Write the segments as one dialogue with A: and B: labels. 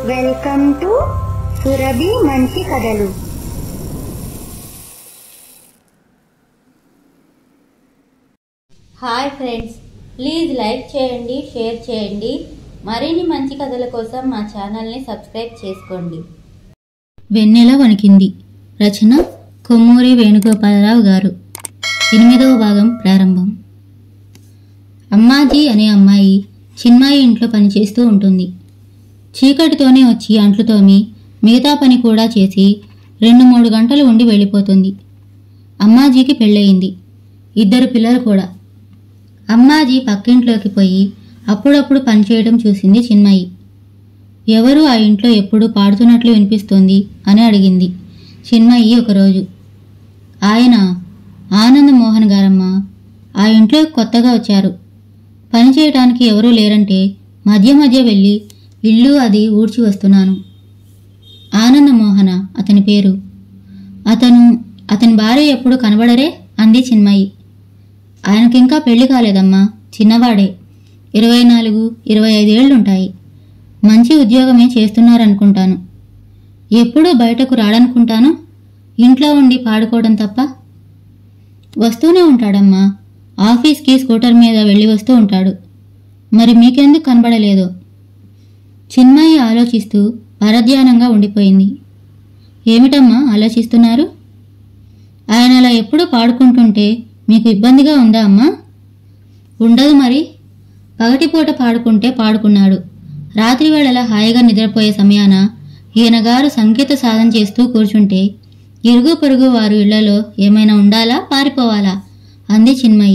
A: welcome to Surabhi మంచి కథలు
B: hi friends please like చేయండి షేర్ చేయండి మరిన్ని మంచి కథల కోసం మా ఛానల్ని సబ్స్క్రైబ్ చేసుకోండి వెన్నెల వణికింది రచన కొమ్మూరి వేణుగోపాలరావు గారు ఎనిమిదవ భాగం ప్రారంభం అమ్మాజీ అనే అమ్మాయి చిన్మాయి ఇంట్లో పనిచేస్తూ ఉంటుంది చీకటితోనే వచ్చి అంట్లు తోమి మిగతా పని కూడా చేసి రెండు మూడు గంటలు ఉండి వెళ్ళిపోతుంది అమ్మాజీకి పెళ్ళయింది ఇద్దరు పిల్లలు కూడా అమ్మాజీ పక్కింట్లోకి పోయి అప్పుడప్పుడు పనిచేయడం చూసింది చిన్మయి ఎవరు ఆ ఇంట్లో ఎప్పుడు పాడుతున్నట్లు వినిపిస్తోంది అని అడిగింది చిన్మయి ఒకరోజు ఆయన ఆనంద మోహన్ గారమ్మ ఆ ఇంట్లో కొత్తగా వచ్చారు పని చేయటానికి ఎవరూ లేరంటే మధ్య మధ్య వెళ్ళి ఇల్లు అది ఊడ్చి వస్తున్నాను ఆనంద మోహన అతని పేరు అతను అతని భార్య ఎప్పుడు కనబడరే అంది చిన్మయి ఆయనకింకా పెళ్లి కాలేదమ్మా చిన్నవాడే ఇరవై నాలుగు ఇరవై ఐదేళ్లుంటాయి మంచి ఉద్యోగమే చేస్తున్నారనుకుంటాను ఎప్పుడూ బయటకు రాడనుకుంటాను ఇంట్లో ఉండి పాడుకోవడం తప్ప వస్తూనే ఉంటాడమ్మా ఆఫీస్కి స్కూటర్ మీద వెళ్ళి వస్తూ ఉంటాడు మరి మీకెందుకు కనబడలేదు చిన్మయి ఆలోచిస్తూ పరధ్యానంగా ఉండిపోయింది ఏమిటమ్మా ఆలోచిస్తున్నారు ఆయన అలా ఎప్పుడూ పాడుకుంటుంటే మీకు ఇబ్బందిగా ఉందా అమ్మా ఉండదు మరి పగటిపూట పాడుకుంటే పాడుకున్నాడు రాత్రి వేళలా హాయిగా నిద్రపోయే సమయాన ఈయనగారు సంగీత సాధన చేస్తూ కూర్చుంటే ఇరుగు పొరుగు వారు ఇళ్లలో ఏమైనా ఉండాలా పారిపోవాలా అంది చిన్మయి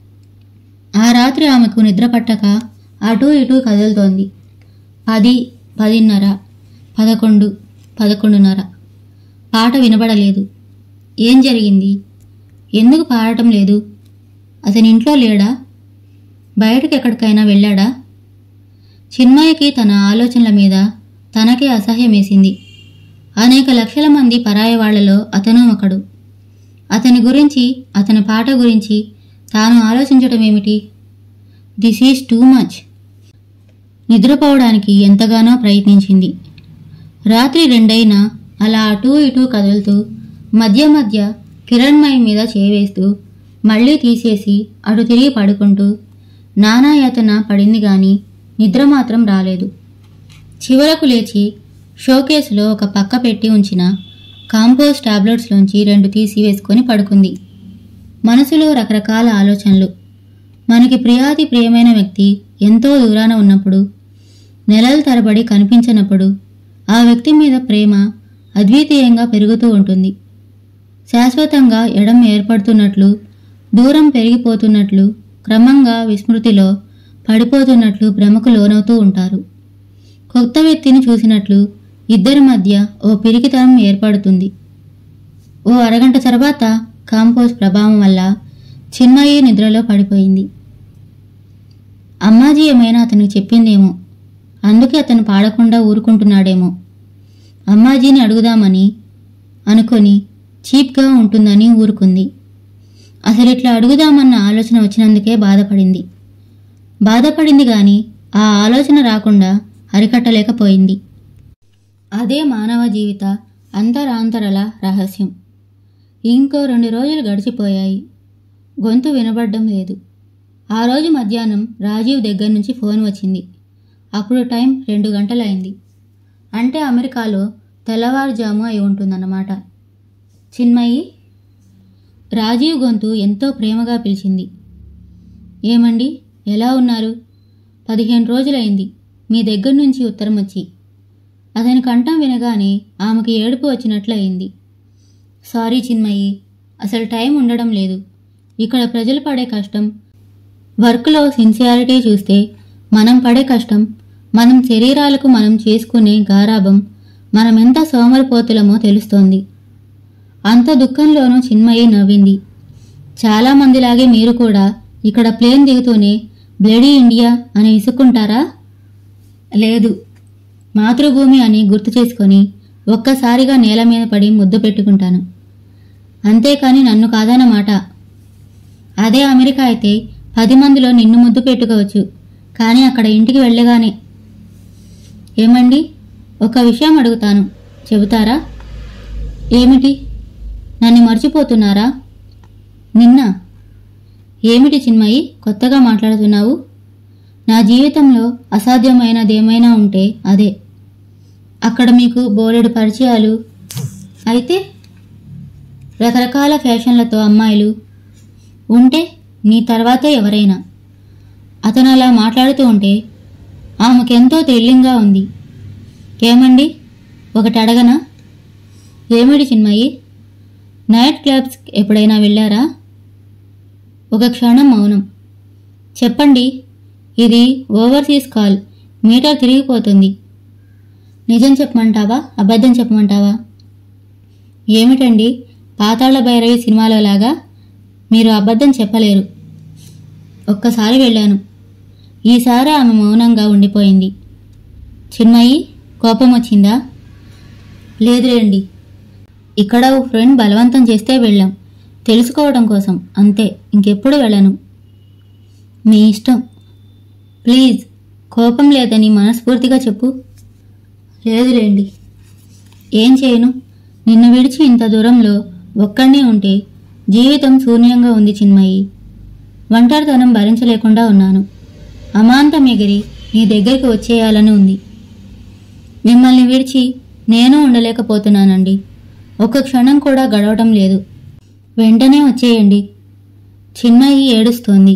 B: ఆ రాత్రి ఆమెకు నిద్ర పట్టక అటూ ఇటూ కదులుతోంది పది పదిన్నర పదకొండు పదకొండున్నర పాట వినబడలేదు ఏం జరిగింది ఎందుకు పాడటం లేదు అతని ఇంట్లో లేడా బయటకు ఎక్కడికైనా వెళ్ళాడా చిన్మయ్యకి తన ఆలోచనల మీద తనకే అసహ్యం వేసింది అనేక లక్షల మంది పరాయి వాళ్లలో అతను ఒకడు అతని గురించి అతని పాట గురించి తాను ఆలోచించటం ఏమిటి దిస్ ఈజ్ టూ మచ్ నిద్రపోవడానికి ఎంతగానో ప్రయత్నించింది రాత్రి రెండైనా అలా అటూ ఇటూ కదులుతూ మధ్య మధ్య కిరణ్మయి మీద చేవేస్తూ మళ్ళీ తీసేసి అటు తిరిగి పడుకుంటూ నానాయాతన పడింది గాని నిద్ర మాత్రం రాలేదు చివరకు లేచి షోకేసులో ఒక పక్క పెట్టి ఉంచిన కాంపోజ్ టాబ్లెట్స్లోంచి రెండు తీసి వేసుకొని పడుకుంది మనసులో రకరకాల ఆలోచనలు మనకి ప్రియాతి ప్రియమైన వ్యక్తి ఎంతో దూరాన ఉన్నప్పుడు నెలల తరబడి కనిపించనప్పుడు ఆ వ్యక్తి మీద ప్రేమ అద్వితీయంగా పెరుగుతూ ఉంటుంది శాశ్వతంగా ఎడం ఏర్పడుతున్నట్లు దూరం పెరిగిపోతున్నట్లు క్రమంగా విస్మృతిలో పడిపోతున్నట్లు భ్రమకు లోనవుతూ ఉంటారు కొత్త వ్యక్తిని చూసినట్లు ఇద్దరి మధ్య ఓ పిరికితనం ఏర్పడుతుంది ఓ అరగంట తర్వాత కాంపోజ్ ప్రభావం వల్ల చిన్మయి నిద్రలో పడిపోయింది అమ్మాజీ ఏమైనా అతనికి చెప్పిందేమో అందుకే అతను పాడకుండా ఊరుకుంటున్నాడేమో అమ్మాజీని అడుగుదామని అనుకొని చీప్గా ఉంటుందని ఊరుకుంది అసలు ఇట్లా అడుగుదామన్న ఆలోచన వచ్చినందుకే బాధపడింది బాధపడింది గాని ఆ ఆలోచన రాకుండా అరికట్టలేకపోయింది అదే మానవ జీవిత అంతరాంతరల రహస్యం ఇంకో రెండు రోజులు గడిచిపోయాయి గొంతు వినబడ్డం లేదు ఆ రోజు మధ్యాహ్నం రాజీవ్ దగ్గర నుంచి ఫోన్ వచ్చింది అప్పుడు టైం రెండు గంటలైంది అంటే అమెరికాలో తెల్లవారుజాము అయి ఉంటుందన్నమాట చిన్మయి రాజీవ్ గొంతు ఎంతో ప్రేమగా పిలిచింది ఏమండి ఎలా ఉన్నారు పదిహేను రోజులైంది మీ దగ్గర నుంచి ఉత్తరం వచ్చి అతని కంఠం వినగానే ఆమెకి ఏడుపు వచ్చినట్లయింది సారీ చిన్మయి అసలు టైం ఉండడం లేదు ఇక్కడ ప్రజలు పడే కష్టం వర్క్లో సిన్సియారిటీ చూస్తే మనం పడే కష్టం మనం శరీరాలకు మనం చేసుకునే గారాబం మనమెంత సోమరిపోతులమో తెలుస్తోంది అంత దుఃఖంలోనూ చిన్మయి నవ్వింది చాలా మందిలాగే మీరు కూడా ఇక్కడ ప్లేన్ దిగుతూనే బ్లడీ ఇండియా అని విసుక్కుంటారా లేదు మాతృభూమి అని గుర్తు చేసుకొని ఒక్కసారిగా నేల మీద పడి ముద్దు పెట్టుకుంటాను అంతేకాని నన్ను కాదన్నమాట అదే అమెరికా అయితే పది మందిలో నిన్ను ముద్దు పెట్టుకోవచ్చు కానీ అక్కడ ఇంటికి వెళ్ళగానే ఏమండి ఒక విషయం అడుగుతాను చెబుతారా ఏమిటి నన్ను మర్చిపోతున్నారా నిన్న ఏమిటి చిన్మయి కొత్తగా మాట్లాడుతున్నావు నా జీవితంలో అసాధ్యమైనదేమైనా ఉంటే అదే అక్కడ మీకు బోలెడు పరిచయాలు అయితే రకరకాల ఫ్యాషన్లతో అమ్మాయిలు ఉంటే నీ తర్వాతే ఎవరైనా అతను అలా మాట్లాడుతూ ఉంటే ఆమెకెంతో థ్రిల్లింగ్గా ఉంది ఏమండి ఒకటి అడగనా ఏమిటి చిన్మయి నైట్ క్లబ్స్ ఎప్పుడైనా వెళ్ళారా ఒక క్షణం మౌనం చెప్పండి ఇది ఓవర్సీస్ కాల్ మీటర్ తిరిగిపోతుంది నిజం చెప్పమంటావా అబద్ధం చెప్పమంటావా ఏమిటండి పాతాళ భైరవి సినిమాలో లాగా మీరు అబద్ధం చెప్పలేరు ఒక్కసారి వెళ్ళాను ఈసారి ఆమె మౌనంగా ఉండిపోయింది చిన్మయి కోపం వచ్చిందా లేదులేండి ఇక్కడ ఓ ఫ్రెండ్ బలవంతం చేస్తే వెళ్ళాం తెలుసుకోవడం కోసం అంతే ఇంకెప్పుడు వెళ్ళను మీ ఇష్టం ప్లీజ్ కోపం లేదని మనస్ఫూర్తిగా చెప్పు లేదులేండి ఏం చేయను నిన్ను విడిచి ఇంత దూరంలో ఒక్కడనే ఉంటే జీవితం శూన్యంగా ఉంది చిన్మయి ఒంటరితనం భరించలేకుండా ఉన్నాను అమాంతం ఎగిరి నీ దగ్గరికి వచ్చేయాలని ఉంది మిమ్మల్ని విడిచి నేను ఉండలేకపోతున్నానండి ఒక్క క్షణం కూడా గడవటం లేదు వెంటనే వచ్చేయండి చిన్మయి ఏడుస్తోంది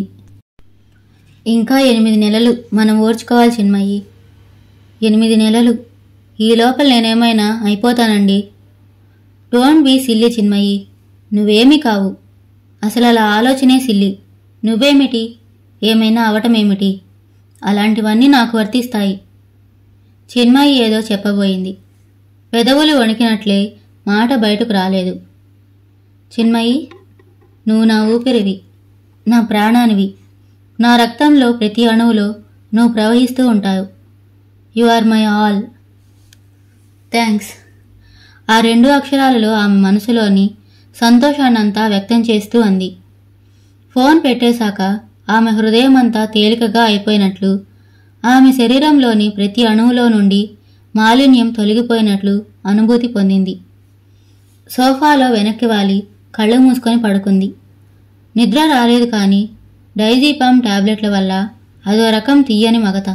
B: ఇంకా ఎనిమిది నెలలు మనం ఓర్చుకోవాలి చిన్మయి ఎనిమిది నెలలు ఈ లోపల నేనేమైనా అయిపోతానండి డోంట్ బీ సిల్లి చిన్మయి నువ్వేమీ కావు అసలు అలా ఆలోచనే సిల్లి నువ్వేమిటి ఏమైనా అవటమేమిటి అలాంటివన్నీ నాకు వర్తిస్తాయి చిన్మయి ఏదో చెప్పబోయింది పెదవులు వణికినట్లే మాట బయటకు రాలేదు చిన్మయి నువ్వు నా ఊపిరివి నా ప్రాణానివి నా రక్తంలో ప్రతి అణువులో నువ్వు ప్రవహిస్తూ ఉంటావు you are my all thanks ఆ రెండు అక్షరాలలో ఆమె మనసులోని సంతోషాన్నంతా వ్యక్తం చేస్తూ అంది ఫోన్ పెట్టేశాక ఆమె హృదయమంతా తేలికగా అయిపోయినట్లు ఆమె శరీరంలోని ప్రతి అణువులో నుండి మాలిన్యం తొలగిపోయినట్లు అనుభూతి పొందింది సోఫాలో వెనక్కి వాలి కళ్ళు మూసుకొని పడుకుంది నిద్ర రాలేదు కానీ డైజీపామ్ టాబ్లెట్ల వల్ల అదో రకం తీయని మగత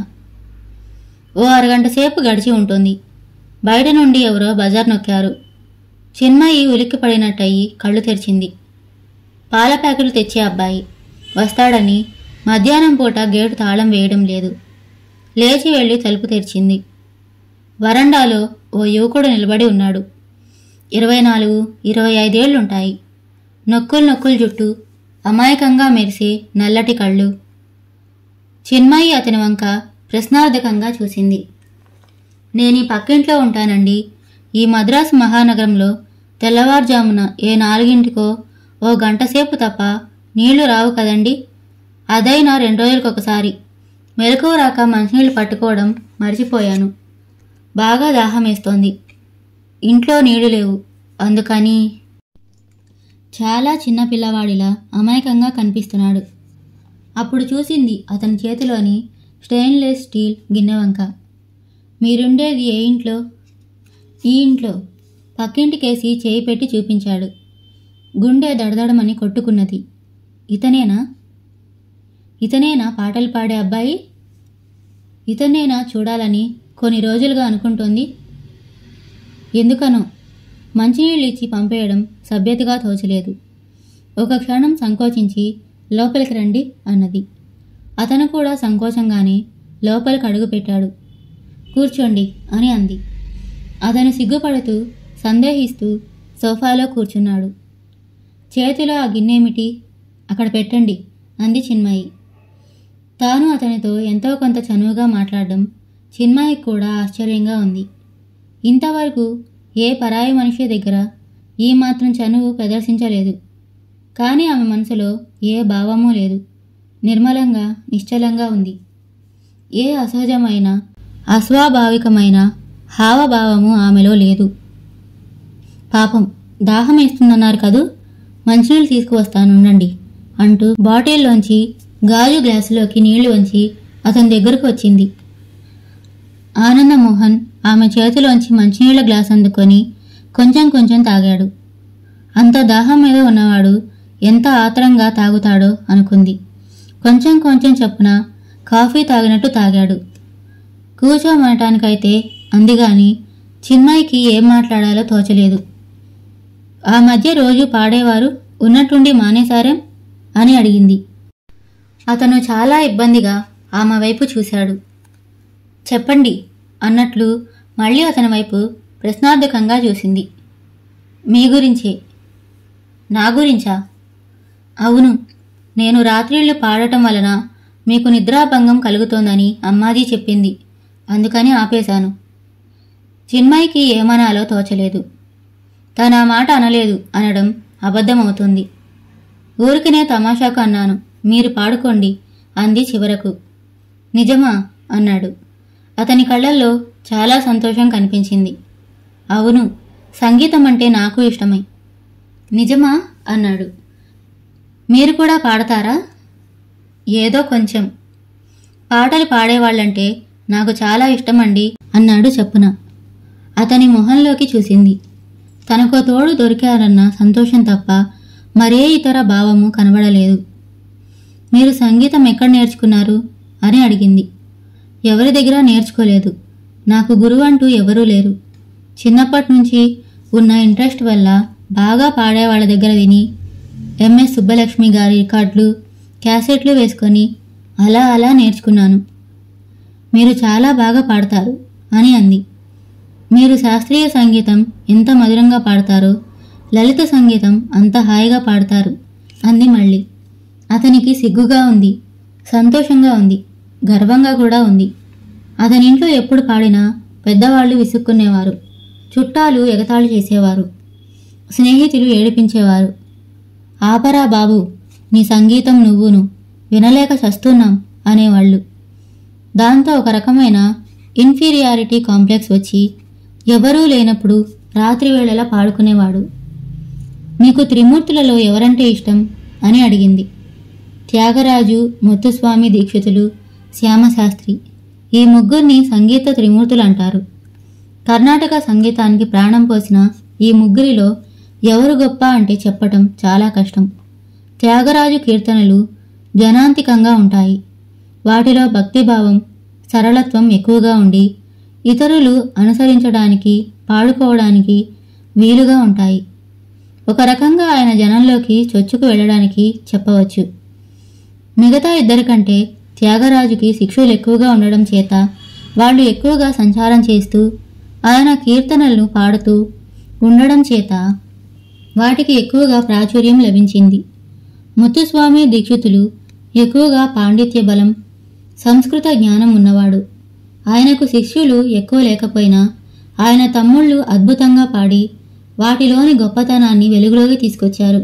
B: ఓ అరగంట సేపు గడిచి ఉంటుంది బయట నుండి ఎవరో బజార్ నొక్కారు చిన్మయి ఉలిక్కి పడినట్టయి కళ్ళు తెరిచింది పాల ప్యాకెట్లు తెచ్చే అబ్బాయి వస్తాడని మధ్యాహ్నం పూట గేటు తాళం వేయడం లేదు లేచి వెళ్ళి తలుపు తెరిచింది వరండాలో ఓ యువకుడు నిలబడి ఉన్నాడు ఇరవై నాలుగు ఇరవై ఐదేళ్లుంటాయి నొక్కులు నొక్కులు జుట్టు అమాయకంగా మెరిసే నల్లటి కళ్ళు చిన్మయి అతని వంక ప్రశ్నార్థకంగా చూసింది నేను ఈ పక్కింట్లో ఉంటానండి ఈ మద్రాసు మహానగరంలో తెల్లవారుజామున ఏ నాలుగింటికో ఓ గంట సేపు తప్ప నీళ్లు రావు కదండి అదైనా రెండు రోజులకొకసారి మెలకువ రాక మంచినీళ్ళు పట్టుకోవడం మర్చిపోయాను బాగా దాహమేస్తోంది ఇంట్లో నీళ్లు లేవు అందుకని చాలా చిన్న పిల్లవాడిలా అమాయకంగా కనిపిస్తున్నాడు అప్పుడు చూసింది అతని చేతిలోని స్టెయిన్లెస్ స్టీల్ గిన్నె వంక మీరుండేది ఏ ఇంట్లో ఈ ఇంట్లో పక్కింటికేసి చేయి పెట్టి చూపించాడు గుండె దడదడమని కొట్టుకున్నది ఇతనేనా ఇతనేనా పాటలు పాడే అబ్బాయి ఇతనేనా చూడాలని కొన్ని రోజులుగా అనుకుంటోంది ఎందుకనో మంచినీళ్ళు ఇచ్చి పంపేయడం సభ్యతగా తోచలేదు ఒక క్షణం సంకోచించి లోపలికి రండి అన్నది అతను కూడా సంకోచంగానే లోపలికి అడుగుపెట్టాడు కూర్చోండి అని అంది అతను సిగ్గుపడుతూ సందేహిస్తూ సోఫాలో కూర్చున్నాడు చేతిలో ఆ గిన్నెమిటి అక్కడ పెట్టండి అంది చిన్మయి తాను అతనితో ఎంతో కొంత చనువుగా మాట్లాడడం చిన్మయికి కూడా ఆశ్చర్యంగా ఉంది ఇంతవరకు ఏ పరాయి మనిషి దగ్గర ఈ మాత్రం చనువు ప్రదర్శించలేదు కానీ ఆమె మనసులో ఏ భావమూ లేదు నిర్మలంగా నిశ్చలంగా ఉంది ఏ అసహజమైన అస్వాభావికమైన హావభావము ఆమెలో లేదు పాపం దాహం వేస్తుందన్నారు కదూ మంచినీళ్ళు తీసుకువస్తానుండండి అంటూ బాటిల్లోంచి గాజు గ్లాసులోకి నీళ్లు వంచి అతని దగ్గరకు వచ్చింది ఆనందమోహన్ ఆమె చేతిలోంచి మంచినీళ్ల గ్లాస్ అందుకొని కొంచెం కొంచెం తాగాడు అంత దాహం మీద ఉన్నవాడు ఎంత ఆత్రంగా తాగుతాడో అనుకుంది కొంచెం కొంచెం చప్పున కాఫీ తాగినట్టు తాగాడు కూర్చోమనటానికైతే అందిగాని చిన్మయికి ఏం మాట్లాడాలో తోచలేదు ఆ మధ్య రోజు పాడేవారు ఉన్నట్టుండి మానేశారేం అని అడిగింది అతను చాలా ఇబ్బందిగా ఆమె వైపు చూశాడు చెప్పండి అన్నట్లు మళ్ళీ అతని వైపు ప్రశ్నార్థకంగా చూసింది మీ గురించే నా గురించా అవును నేను రాత్రిళ్ళు పాడటం వలన మీకు నిద్రాభంగం కలుగుతోందని అమ్మాజీ చెప్పింది అందుకని ఆపేశాను చిన్మయికి ఏమనాలో తోచలేదు తను ఆ మాట అనలేదు అనడం అబద్ధమవుతుంది ఊరికినే తమాషాకు అన్నాను మీరు పాడుకోండి అంది చివరకు నిజమా అన్నాడు అతని కళ్ళల్లో చాలా సంతోషం కనిపించింది అవును సంగీతం అంటే నాకు ఇష్టమే నిజమా అన్నాడు మీరు కూడా పాడతారా ఏదో కొంచెం పాటలు పాడేవాళ్ళంటే నాకు చాలా ఇష్టమండి అన్నాడు చెప్పున అతని మొహంలోకి చూసింది తనకో తోడు దొరికారన్న సంతోషం తప్ప మరే ఇతర భావము కనబడలేదు మీరు సంగీతం ఎక్కడ నేర్చుకున్నారు అని అడిగింది ఎవరి దగ్గర నేర్చుకోలేదు నాకు గురువు అంటూ ఎవరూ లేరు చిన్నప్పటి నుంచి ఉన్న ఇంట్రెస్ట్ వల్ల బాగా పాడేవాళ్ళ దగ్గర విని ఎంఎస్ సుబ్బలక్ష్మి గారి రికార్డులు క్యాసెట్లు వేసుకొని అలా అలా నేర్చుకున్నాను మీరు చాలా బాగా పాడతారు అని అంది మీరు శాస్త్రీయ సంగీతం ఎంత మధురంగా పాడతారో లలిత సంగీతం అంత హాయిగా పాడతారు అంది మళ్ళీ అతనికి సిగ్గుగా ఉంది సంతోషంగా ఉంది గర్వంగా కూడా ఉంది అతని ఇంట్లో ఎప్పుడు పాడినా పెద్దవాళ్ళు విసుక్కునేవారు చుట్టాలు ఎగతాళి చేసేవారు స్నేహితులు ఏడిపించేవారు ఆపరా బాబు నీ సంగీతం నువ్వును వినలేక చస్తున్నాం అనేవాళ్ళు దాంతో ఒక రకమైన ఇన్ఫీరియారిటీ కాంప్లెక్స్ వచ్చి ఎవరూ లేనప్పుడు రాత్రి వేళలా పాడుకునేవాడు మీకు త్రిమూర్తులలో ఎవరంటే ఇష్టం అని అడిగింది త్యాగరాజు ముత్తుస్వామి దీక్షితులు శ్యామశాస్త్రి ఈ ముగ్గురిని సంగీత త్రిమూర్తులు అంటారు కర్ణాటక సంగీతానికి ప్రాణం పోసిన ఈ ముగ్గురిలో ఎవరు గొప్ప అంటే చెప్పటం చాలా కష్టం త్యాగరాజు కీర్తనలు జనాంతికంగా ఉంటాయి వాటిలో భక్తిభావం సరళత్వం ఎక్కువగా ఉండి ఇతరులు అనుసరించడానికి పాడుకోవడానికి వీలుగా ఉంటాయి ఒక రకంగా ఆయన జనంలోకి చొచ్చుకు వెళ్ళడానికి చెప్పవచ్చు మిగతా ఇద్దరికంటే త్యాగరాజుకి శిక్షులు ఎక్కువగా ఉండడం చేత వాళ్ళు ఎక్కువగా సంచారం చేస్తూ ఆయన కీర్తనలను పాడుతూ ఉండడం చేత వాటికి ఎక్కువగా ప్రాచుర్యం లభించింది ముత్తుస్వామి దీక్షితులు ఎక్కువగా పాండిత్య బలం సంస్కృత జ్ఞానం ఉన్నవాడు ఆయనకు శిష్యులు ఎక్కువ లేకపోయినా ఆయన తమ్ముళ్ళు అద్భుతంగా పాడి వాటిలోని గొప్పతనాన్ని వెలుగులోకి తీసుకొచ్చారు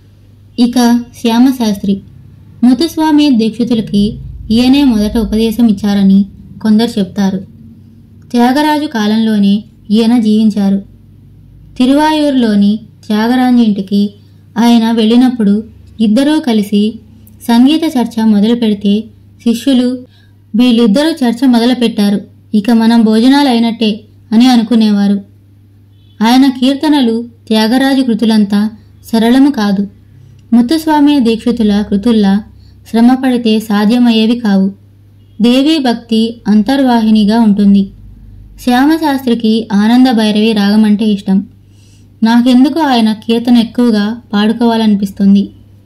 B: ఇక శ్యామశాస్త్రి ముత్తుస్వామి దీక్షితులకి ఈయనే మొదట ఉపదేశం ఇచ్చారని కొందరు చెప్తారు త్యాగరాజు కాలంలోనే ఈయన జీవించారు తిరువాయూరులోని త్యాగరాజు ఇంటికి ఆయన వెళ్ళినప్పుడు ఇద్దరూ కలిసి సంగీత చర్చ మొదలు పెడితే శిష్యులు వీళ్ళిద్దరూ చర్చ మొదలుపెట్టారు ఇక మనం భోజనాలు అయినట్టే అని అనుకునేవారు ఆయన కీర్తనలు త్యాగరాజు కృతులంతా సరళము కాదు ముత్తుస్వామి దీక్షితుల కృతుల్లా శ్రమ పడితే సాధ్యమయ్యేవి కావు దేవీ భక్తి అంతర్వాహినిగా ఉంటుంది శ్యామశాస్త్రికి ఆనంద భైరవి రాగమంటే ఇష్టం నాకెందుకు ఆయన కీర్తన ఎక్కువగా పాడుకోవాలనిపిస్తుంది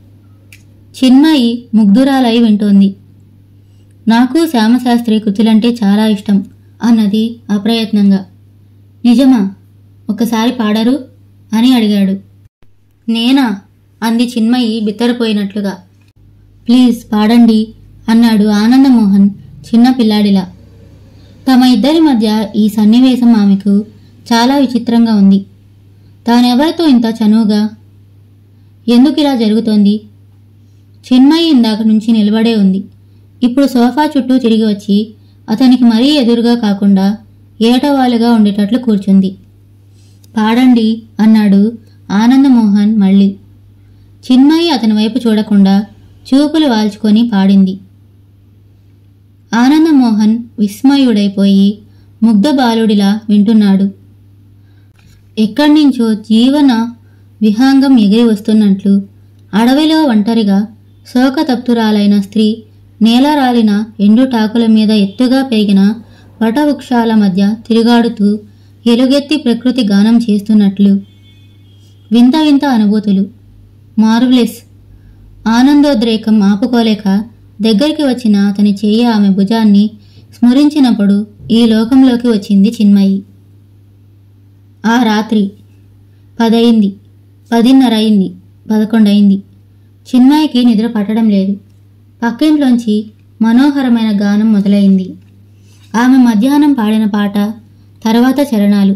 B: చిన్మయి ముగ్ధురాలై వింటోంది నాకు శ్యామశాస్త్రి కృతులంటే చాలా ఇష్టం అన్నది అప్రయత్నంగా నిజమా ఒకసారి పాడరు అని అడిగాడు నేనా అంది చిన్మయి బిత్తరపోయినట్లుగా ప్లీజ్ పాడండి అన్నాడు ఆనందమోహన్ చిన్న పిల్లాడిలా తమ ఇద్దరి మధ్య ఈ సన్నివేశం ఆమెకు చాలా విచిత్రంగా ఉంది తానెవరితో ఇంత చనువుగా ఎందుకు ఇలా జరుగుతోంది చిన్మయి ఇందాక నుంచి నిలబడే ఉంది ఇప్పుడు సోఫా చుట్టూ తిరిగి వచ్చి అతనికి మరీ ఎదురుగా కాకుండా ఏటవాలుగా ఉండేటట్లు కూర్చుంది పాడండి అన్నాడు ఆనందమోహన్ మళ్ళీ చిన్మయి అతని వైపు చూడకుండా చూపులు వాల్చుకొని పాడింది ఆనందమోహన్ విస్మయుడైపోయి ముగ్ధ బాలుడిలా వింటున్నాడు ఎక్కడి నుంచో జీవన విహాంగం ఎగిరి వస్తున్నట్లు అడవిలో ఒంటరిగా శోకతప్తురాలైన స్త్రీ నేలరాలిన ఎండుటాకుల మీద ఎత్తుగా పెరిగిన వటవృక్షాల మధ్య తిరుగాడుతూ ఎలుగెత్తి ప్రకృతి గానం చేస్తున్నట్లు వింత వింత అనుభూతులు మార్వలెస్ ఆనందోద్రేకం ఆపుకోలేక దగ్గరికి వచ్చిన అతని చెయ్యి ఆమె భుజాన్ని స్మరించినప్పుడు ఈ లోకంలోకి వచ్చింది చిన్మయి ఆ రాత్రి పదయింది పదిన్నర అయింది పదకొండయింది చిన్మయికి నిద్ర పట్టడం లేదు పక్కింట్లోంచి మనోహరమైన గానం మొదలైంది ఆమె మధ్యాహ్నం పాడిన పాట తర్వాత చరణాలు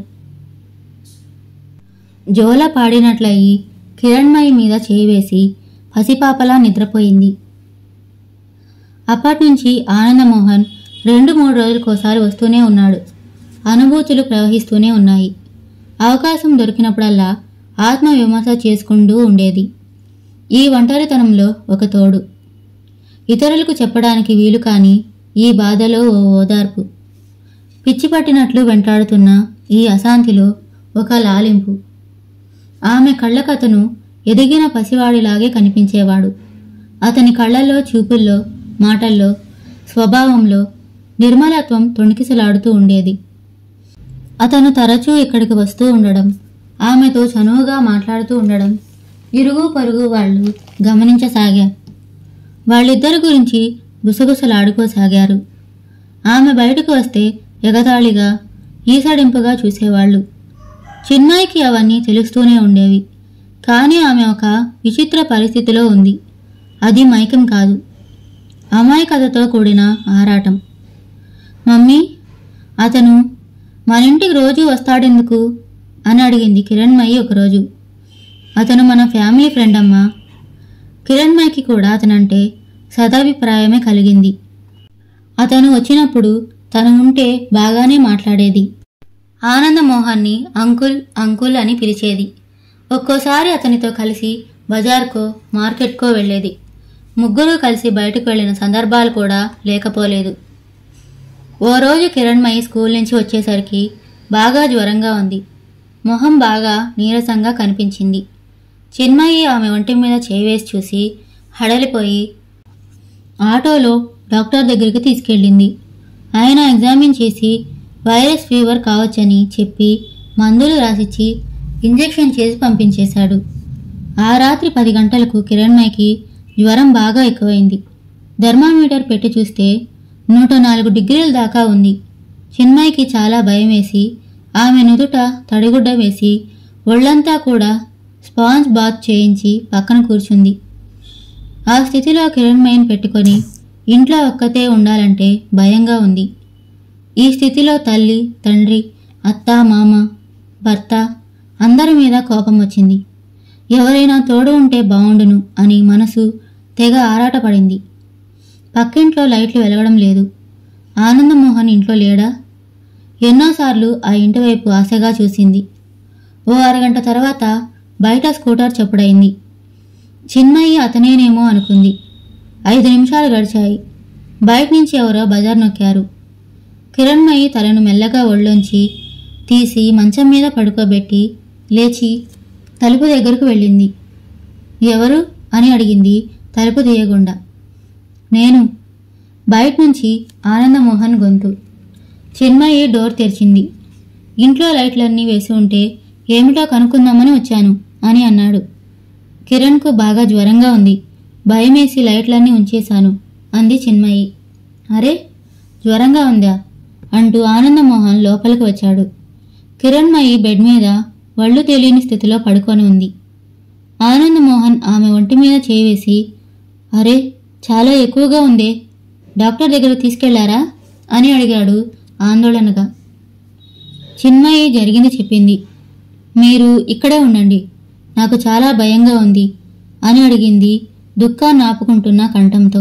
B: జోల పాడినట్లయి కిరణ్మయి మీద చేయి వేసి పసిపాపలా నిద్రపోయింది అప్పటినుంచి ఆనందమోహన్ రెండు మూడు రోజులకోసారి వస్తూనే ఉన్నాడు అనుభూతులు ప్రవహిస్తూనే ఉన్నాయి అవకాశం దొరికినప్పుడల్లా ఆత్మ విమర్శ చేసుకుంటూ ఉండేది ఈ ఒంటరితనంలో ఒక తోడు ఇతరులకు చెప్పడానికి వీలు కాని ఈ బాధలో ఓ ఓదార్పు పిచ్చి పట్టినట్లు వెంటాడుతున్న ఈ అశాంతిలో ఒక లాలింపు ఆమె కళ్ళకతను ఎదిగిన పసివాడిలాగే కనిపించేవాడు అతని కళ్ళల్లో చూపుల్లో మాటల్లో స్వభావంలో నిర్మలత్వం తొణికిసలాడుతూ ఉండేది అతను తరచూ ఇక్కడికి వస్తూ ఉండడం ఆమెతో చనువుగా మాట్లాడుతూ ఉండడం ఇరుగు పరుగు వాళ్ళు గమనించసాగారు వాళ్ళిద్దరి గురించి గుసగుసలాడుకోసాగారు ఆమె బయటకు వస్తే ఎగతాళిగా ఈసడింపుగా చూసేవాళ్ళు చిన్మయికి అవన్నీ తెలుస్తూనే ఉండేవి కానీ ఆమె ఒక విచిత్ర పరిస్థితిలో ఉంది అది మైకం కాదు అమాయకతతో కూడిన ఆరాటం మమ్మీ అతను మన ఇంటికి రోజు వస్తాడెందుకు అని అడిగింది కిరణ్మయి ఒకరోజు అతను మన ఫ్యామిలీ ఫ్రెండ్ అమ్మా కిరణ్మయికి కూడా అతనంటే సదాభిప్రాయమే కలిగింది అతను వచ్చినప్పుడు తను ఉంటే బాగానే మాట్లాడేది ఆనందమోహన్ని అంకుల్ అంకుల్ అని పిలిచేది ఒక్కోసారి అతనితో కలిసి బజార్కో మార్కెట్కో వెళ్ళేది ముగ్గురు కలిసి బయటకు వెళ్ళిన సందర్భాలు కూడా లేకపోలేదు ఓ రోజు కిరణ్మయి స్కూల్ నుంచి వచ్చేసరికి బాగా జ్వరంగా ఉంది మొహం బాగా నీరసంగా కనిపించింది చిన్మయి ఆమె ఒంటి మీద చేవేసి చూసి హడలిపోయి ఆటోలో డాక్టర్ దగ్గరికి తీసుకెళ్ళింది ఆయన ఎగ్జామిన్ చేసి వైరస్ ఫీవర్ కావచ్చని చెప్పి మందులు రాసిచ్చి ఇంజెక్షన్ చేసి పంపించేశాడు ఆ రాత్రి పది గంటలకు కిరణ్మయికి జ్వరం బాగా ఎక్కువైంది థర్మామీటర్ పెట్టి చూస్తే నూట నాలుగు డిగ్రీల దాకా ఉంది చిన్మయికి చాలా భయం వేసి ఆమె నుదుట తడిగుడ్డ వేసి ఒళ్ళంతా కూడా స్పాంజ్ బాత్ చేయించి పక్కన కూర్చుంది ఆ స్థితిలో కిరణ్మయిని పెట్టుకొని ఇంట్లో ఒక్కతే ఉండాలంటే భయంగా ఉంది ఈ స్థితిలో తల్లి తండ్రి అత్త మామ భర్త అందరి మీద కోపం వచ్చింది ఎవరైనా తోడు ఉంటే బావుండును అని మనసు తెగ ఆరాటపడింది పక్కింట్లో లైట్లు వెలగడం లేదు ఆనందమోహన్ ఇంట్లో లేడా ఎన్నోసార్లు ఆ ఇంటి వైపు ఆశగా చూసింది ఓ అరగంట తర్వాత బయట స్కూటర్ చప్పుడైంది చిన్మయి అతనేనేమో అనుకుంది ఐదు నిమిషాలు గడిచాయి బయట నుంచి ఎవరో బజార్ నొక్కారు కిరణ్మయి తలను మెల్లగా ఒళ్ళొంచి తీసి మంచం మీద పడుకోబెట్టి లేచి తలుపు దగ్గరకు వెళ్ళింది ఎవరు అని అడిగింది తలుపు తీయకుండా నేను బయట నుంచి ఆనందమోహన్ గొంతు చిన్మయి డోర్ తెరిచింది ఇంట్లో లైట్లన్నీ వేసి ఉంటే ఏమిటో కనుక్కుందామని వచ్చాను అని అన్నాడు కిరణ్కు బాగా జ్వరంగా ఉంది భయమేసి లైట్లన్నీ ఉంచేశాను అంది చిన్మయి అరే జ్వరంగా ఉందా అంటూ ఆనందమోహన్ లోపలికి వచ్చాడు కిరణ్మయి బెడ్ మీద వళ్ళు తెలియని స్థితిలో పడుకొని ఉంది ఆనందమోహన్ ఆమె ఒంటి మీద చేవేసి అరే చాలా ఎక్కువగా ఉందే డాక్టర్ దగ్గర తీసుకెళ్లారా అని అడిగాడు ఆందోళనగా చిన్మయి జరిగింది చెప్పింది మీరు ఇక్కడే ఉండండి నాకు చాలా భయంగా ఉంది అని అడిగింది దుఃఖాన్ని ఆపుకుంటున్న కంఠంతో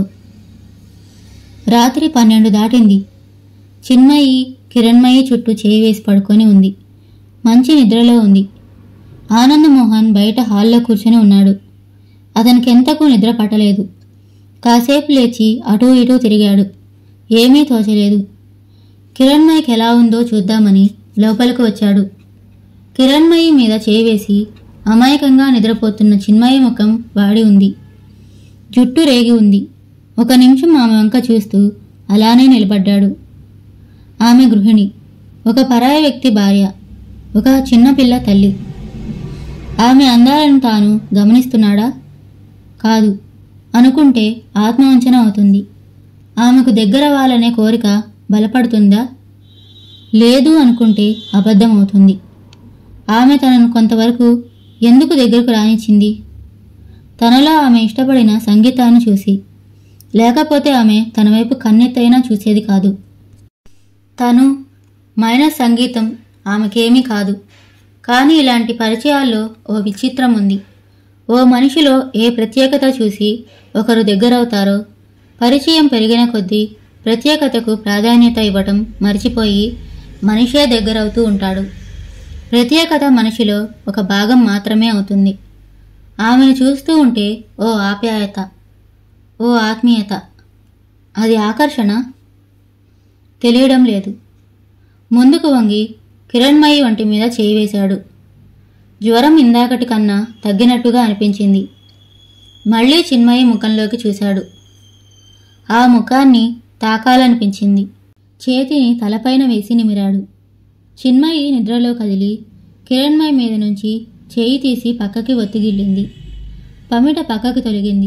B: రాత్రి పన్నెండు దాటింది చిన్మయి కిరణ్మయి చుట్టూ చేయి వేసి పడుకొని ఉంది మంచి నిద్రలో ఉంది ఆనందమోహన్ బయట హాల్లో కూర్చొని ఉన్నాడు అతనికి ఎంతకు నిద్ర పట్టలేదు కాసేపు లేచి అటూ ఇటూ తిరిగాడు ఏమీ తోచలేదు కిరణ్మయికి ఎలా ఉందో చూద్దామని లోపలికి వచ్చాడు కిరణ్మయి మీద చేయి వేసి అమాయకంగా నిద్రపోతున్న చిన్మయి ముఖం వాడి ఉంది జుట్టు రేగి ఉంది ఒక నిమిషం ఆమె వంక చూస్తూ అలానే నిలబడ్డాడు ఆమె గృహిణి ఒక పరాయి వ్యక్తి భార్య ఒక చిన్నపిల్ల తల్లి ఆమె అందాలను తాను గమనిస్తున్నాడా కాదు అనుకుంటే ఆత్మవంచన అవుతుంది ఆమెకు దగ్గర వాళ్ళనే కోరిక బలపడుతుందా లేదు అనుకుంటే అబద్ధం అవుతుంది ఆమె తనను కొంతవరకు ఎందుకు దగ్గరకు రానిచ్చింది తనలో ఆమె ఇష్టపడిన సంగీతాన్ని చూసి లేకపోతే ఆమె తన వైపు కన్నెత్తైనా చూసేది కాదు తను మైనస్ సంగీతం ఆమెకేమీ కాదు కానీ ఇలాంటి పరిచయాల్లో ఓ విచిత్రం ఉంది ఓ మనిషిలో ఏ ప్రత్యేకత చూసి ఒకరు దగ్గరవుతారో పరిచయం పెరిగిన కొద్దీ ప్రత్యేకతకు ప్రాధాన్యత ఇవ్వటం మర్చిపోయి మనిషే దగ్గరవుతూ ఉంటాడు ప్రత్యేకత మనిషిలో ఒక భాగం మాత్రమే అవుతుంది ఆమెను చూస్తూ ఉంటే ఓ ఆప్యాయత ఓ ఆత్మీయత అది ఆకర్షణ తెలియడం లేదు ముందుకు వంగి కిరణ్మయి వంటి మీద చేయి వేశాడు జ్వరం ఇందాకటి కన్నా తగ్గినట్టుగా అనిపించింది మళ్ళీ చిన్మయి ముఖంలోకి చూశాడు ఆ ముఖాన్ని తాకాలనిపించింది చేతిని తలపైన వేసి నిమిరాడు చిన్మయి నిద్రలో కదిలి కిరణ్మయి మీద నుంచి చేయి తీసి పక్కకి ఒత్తిగిల్లింది పమిట పక్కకి తొలగింది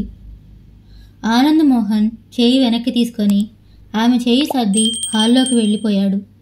B: ఆనంద్ మోహన్ చేయి వెనక్కి తీసుకొని ఆమె చేయి సర్ది హాల్లోకి వెళ్ళిపోయాడు